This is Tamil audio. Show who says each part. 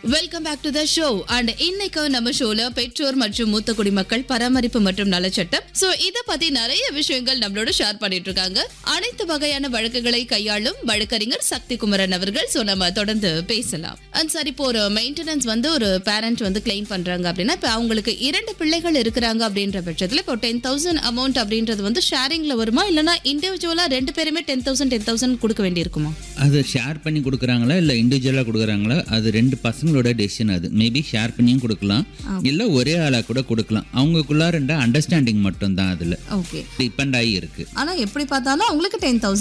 Speaker 1: welcome back to the show and இன்னைக்கு நம்ம ஷோல பெற்றோர் மற்றும் மூத்த குடிமக்கள் பராமரிப்பு மற்றும் நலச்சட்டம் சோ இத பத்தி நிறைய விஷயங்கள் நம்மளோட ஷேர் பண்ணிட்டு இருக்காங்க அனைத்து வகையான வழக்குகளை கையாளும் வழக்கறிஞர் சக்தி குமரன் அவர்கள் சோ நம்ம தொடர்ந்து பேசலாம் அண்ட் சார் இப்போ ஒரு மெயின்டெனன்ஸ் வந்து ஒரு பேரண்ட் வந்து கிளைம் பண்றாங்க அப்படின்னா இப்போ அவங்களுக்கு இரண்டு பிள்ளைகள் இருக்கிறாங்க அப்படின்ற பட்சத்துல இப்போ டென் தௌசண்ட் அமௌண்ட் அப்படின்றது வந்து ஷேரிங்ல வருமா இல்லனா இண்டிவிஜுவலா ரெண்டு பேருமே டென் தௌசண்ட் டென் தௌசண்ட் கொடுக்க வேண்டியிருக்குமா
Speaker 2: அது ஷேர் பண்ணி கொடுக்குறாங்களா இல்லை இண்டிவிஜுவலாக கொடுக்குறாங்களா அது ரெண்டு பசங்களோட டெசிஷன் அது மேபி ஷேர் பண்ணியும் கொடுக்கலாம் இல்லை ஒரே ஆளாக கூட கொடுக்கலாம் அவங்களுக்குள்ளார அண்டர்ஸ்டாண்டிங் மட்டும் தான் அதில்
Speaker 1: ஓகே
Speaker 2: டிபெண்ட் ஆகி இருக்கு
Speaker 1: ஆனா எப்படி பார்த்தாலும் அவங்களுக்கு டென்